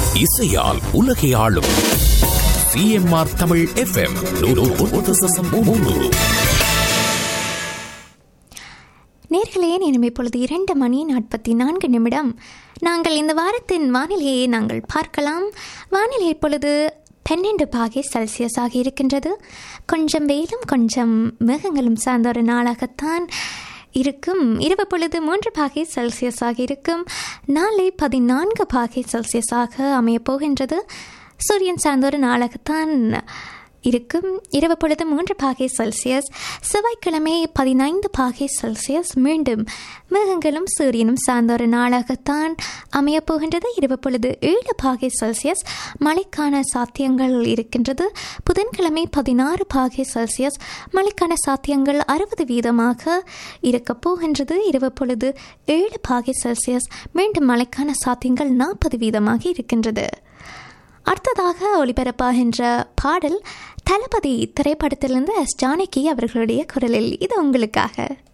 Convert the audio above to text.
இசையால் உலகை ஆளும் சிஎம்ஆர் தமிழ் எஃப்எம் நேர்களே நேரம் இப்பொழுது இரண்டு மணி நாற்பத்தி நான்கு நிமிடம் நாங்கள் இந்த வாரத்தின் வானிலையை நாங்கள் பார்க்கலாம் வானிலை இப்பொழுது பன்னெண்டு பாகை செல்சியஸ் ஆகி இருக்கின்றது கொஞ்சம் வெயிலும் கொஞ்சம் மேகங்களும் சார்ந்த ஒரு நாளாகத்தான் இருக்கும் இரவு பொழுது மூன்று பாகை செல்சியஸ் ஆக இருக்கும் நாளை பதினான்கு பாகை செல்சியஸாக அமையப் போகின்றது சூரியன் சார்ந்த ஒரு நாளாகத்தான் இருக்கும் இரவு பொழுது மூன்று பாகை செல்சியஸ் செவ்வாய்க்கிழமை பதினைந்து பாகை செல்சியஸ் மீண்டும் மேகங்களும் சூரியனும் சார்ந்த ஒரு நாளாகத்தான் அமையப் போகின்றது இரவு பொழுது ஏழு பாகை செல்சியஸ் மழைக்கான சாத்தியங்கள் இருக்கின்றது புதன்கிழமை பதினாறு பாகை செல்சியஸ் மழைக்கான சாத்தியங்கள் அறுபது வீதமாக இருக்கப் போகின்றது இரவு பொழுது ஏழு பாகை செல்சியஸ் மீண்டும் மழைக்கான சாத்தியங்கள் நாற்பது வீதமாக இருக்கின்றது அடுத்ததாக ஒளிபரப்பாகின்ற பாடல் தளபதி திரைப்படத்திலிருந்து எஸ் ஜானகி அவர்களுடைய குரலில் இது உங்களுக்காக